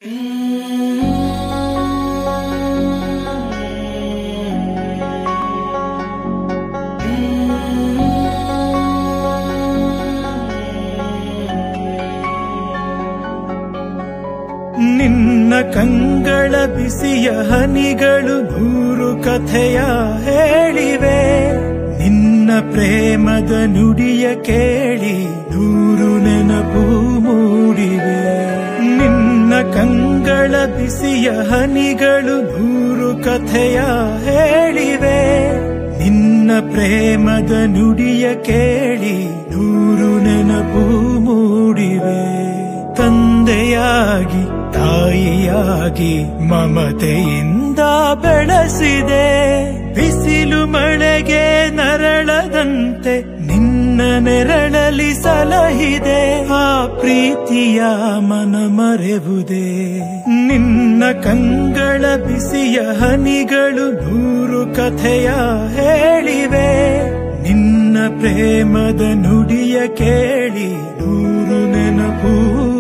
ನಿನ್ನ ಕಂಗಳ ಬಿಸಿಯ ಹನಿಗಳು ನೂರು ಕಥೆಯ ಹೇಳಿವೆ ನಿನ್ನ ಪ್ರೇಮದ ನುಡಿಯ ಕೇಳಿ ನೂರು ನೆನಪು ಮೂಡಿವೆ ನಿನ್ನ ಕಂಗಳ ಬಿಸಿಯ ಹನಿಗಳು ನೂರು ಕಥೆಯ ಹೇಳಿವೆ ನಿನ್ನ ಪ್ರೇಮದ ನುಡಿಯ ಕೇಳಿ ನೂರು ನೆನಪು ಮೂಡಿವೆ ತಂದೆಯಾಗಿ ತಾಯಿಯಾಗಿ ಮಮತೆಯಿಂದ ಬೆಳೆಸಿದೆ ಬಿಸಿಲು ಮಳೆಗೆ ನರಳದಂತೆ ನಿನ್ನ ನೆರಳಲಿ ಸಲಹಿದೆ ಆ ಪ್ರೀತಿಯ ಮನ ಮರೆವುದೇ ನಿನ್ನ ಕಂಗಳ ಬಿಸಿಯ ಹನಿಗಳು ನೂರು ಕಥೆಯ ಹೇಳಿವೆ ನಿನ್ನ ಪ್ರೇಮದ ನುಡಿಯ ಕೇಳಿ ನೂರು ನೆನಪು